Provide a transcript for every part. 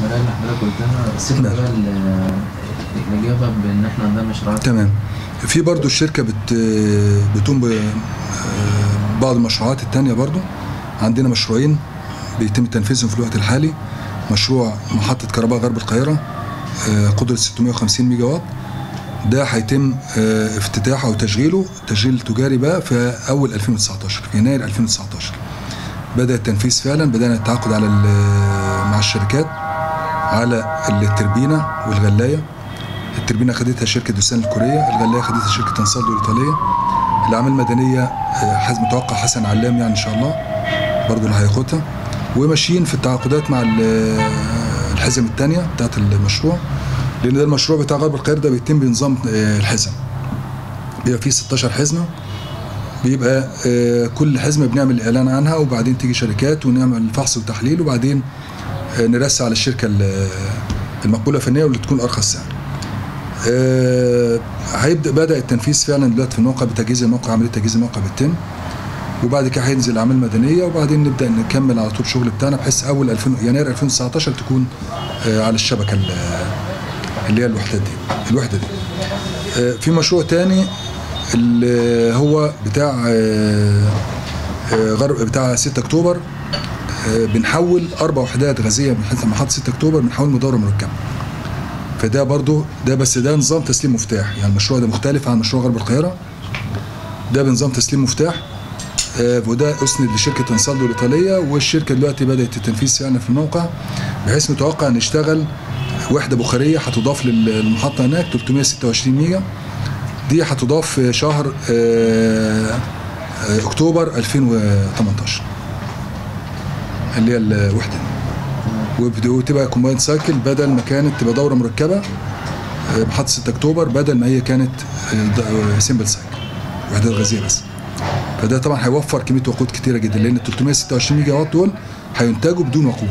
الاستثماريه اللي حضرتك قلتها سيبنا نعم. بقى ال- الاجابه بان احنا عندنا مشروعات تمام في برضو الشركة بت بتقوم ببعض المشروعات التانية برضو عندنا مشروعين بيتم تنفيذهم في الوقت الحالي مشروع محطة كهرباء غرب القاهرة آه، قدرة 650 ميجا واط ده هيتم آه، افتتاحه او تشغيله تشغيل تجاري بقى في اول 2019 في يناير 2019 بدا التنفيذ فعلا بدانا التعاقد على ال- مع الشركات على التربينه والغلايه التربينه خدتها شركه دوسان الكوريه الغلايه خدتها شركه انسالدو الايطاليه الاعمال المدنيه آه، حز متوقع حسن علام يعني ان شاء الله برضو اللي هياخدها وماشيين في التعاقدات مع ال- الحزم الثانيه بتاعت المشروع لان ده المشروع بتاع غرب القاهره ده بيتم بنظام آه، الحزم بيبقى فيه 16 حزمه بيبقى آه، كل حزمه بنعمل اعلان عنها وبعدين تيجي شركات ونعمل فحص وتحليل وبعدين آه، نرسى على الشركه ال- المقبوله فنيا واللي تكون ارخص سعر. آه، هيبدا بدا التنفيذ فعلا دلوقتي في الموقع بتجهيز الموقع عمليه تجهيز الموقع بتتم وبعد كده هينزل اعمال مدنيه وبعدين نبدا نكمل على طول الشغل بتاعنا بحيث اول 2000 يناير 2019 تكون آه، على الشبكه ال- اللي هي الوحدات دي الوحده دي آه، في مشروع تاني اللي هو بتاع آه، آه، غرب بتاع 6 اكتوبر آه، بنحول اربع وحدات غازيه من حته محطه 6 اكتوبر بنحول مدوره مركبه فده برضو ده بس ده نظام تسليم مفتاح يعني المشروع ده مختلف عن مشروع غرب القاهره ده بنظام تسليم مفتاح آه، وده اسند لشركه انسالدو الايطاليه والشركه دلوقتي بدات التنفيذ فعلا في الموقع بحيث متوقع ان يشتغل وحده بخاريه هتضاف للمحطه هناك 326 ميجا دي هتضاف في شهر آه، آه، اكتوبر 2018 اللي هي الوحده دي وبد- وتبقى كومبايند سايكل بدل ما كانت تبقى دوره مركبه آه، محطه 6 اكتوبر بدل ما هي كانت سمبل سايكل وحدات غازيه بس فده طبعا هيوفر كميه وقود كتيره جدا لان ال 326 ميجا وات دول هينتجوا بدون وقود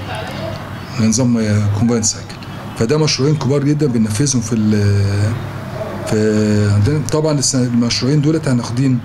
نظام كومبايند سايكل فده مشروعين كبار جدا بننفذهم في ال- في عندنا طبعا الس- المشروعين دولت هناخدين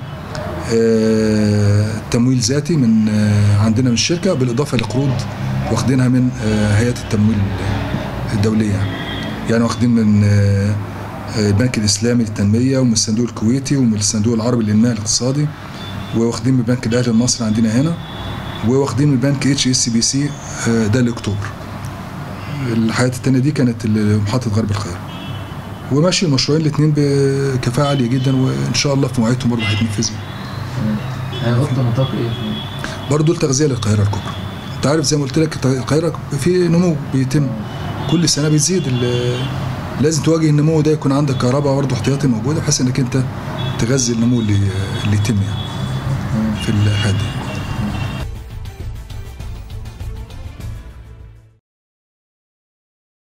آه، تمويل ذاتي من آه، عندنا من الشركه بالاضافه لقروض واخدينها من آه، هيئه التمويل الدوليه يعني. يعني واخدين من آه، آه، البنك الاسلامي للتنميه ومن الصندوق الكويتي ومن الصندوق العربي للانماء الاقتصادي واخدين من البنك الاهلي المصري عندنا هنا وواخدين من البنك اتش اس بي سي ده لاكتوبر الحياه التانيه دي كانت ال- محطه غرب القاهره وماشي المشروعين الاثنين بكفاءه عاليه جدا وان شاء الله في مواعيدهم برضه هيتنفذوا هيغطي نطاق ايه؟ برضه التغذيه للقاهره الكبرى انت عارف زي ما قلت لك القاهره في نمو بيتم كل سنه بيزيد ال- لازم تواجه النمو ده يكون عندك كهرباء برضه احتياطي موجوده بحيث انك انت تغذي النمو اللي اللي يتم يعني في الحاجات دي